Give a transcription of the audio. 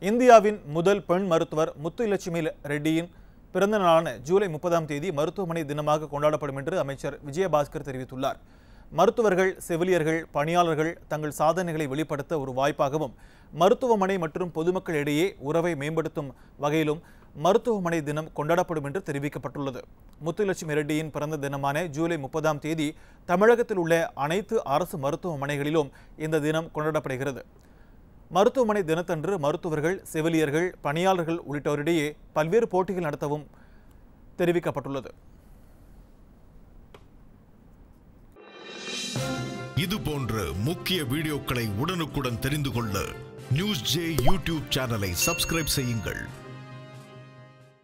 இந்தியாவின் முதல் பெண் மருத்துவர் முத்துலட்சுமி ரெட்டியின் பிறந்த நாளான ஜூலை முப்பதாம் தேதி மருத்துவமனை தினமாக கொண்டாடப்படும் என்று அமைச்சர் விஜயபாஸ்கர் தெரிவித்துள்ளார் மருத்துவர்கள் செவிலியர்கள் பணியாளர்கள் தங்கள் சாதனைகளை வெளிப்படுத்த ஒரு வாய்ப்பாகவும் மருத்துவமனை மற்றும் பொதுமக்கள் இடையே உறவை மேம்படுத்தும் வகையிலும் மருத்துவமனை தினம் கொண்டாடப்படும் என்று தெரிவிக்கப்பட்டுள்ளது முத்துலட்சுமி ரெட்டியின் பிறந்த தினமான ஜூலை முப்பதாம் தேதி தமிழகத்தில் உள்ள அனைத்து அரசு மருத்துவமனைகளிலும் இந்த தினம் கொண்டாடப்படுகிறது மருத்துவமனை தினத்தன்று மருத்துவர்கள் செவிலியர்கள் பணியாளர்கள் உள்ளிட்டோரிடையே பல்வேறு போட்டிகள் நடத்தவும் தெரிவிக்கப்பட்டுள்ளது இது போன்ற முக்கிய வீடியோக்களை உடனுக்குடன் தெரிந்து கொள்ள நியூஸ் ஜே யூடியூப் சேனலை சப்ஸ்கிரைப் செய்யுங்கள்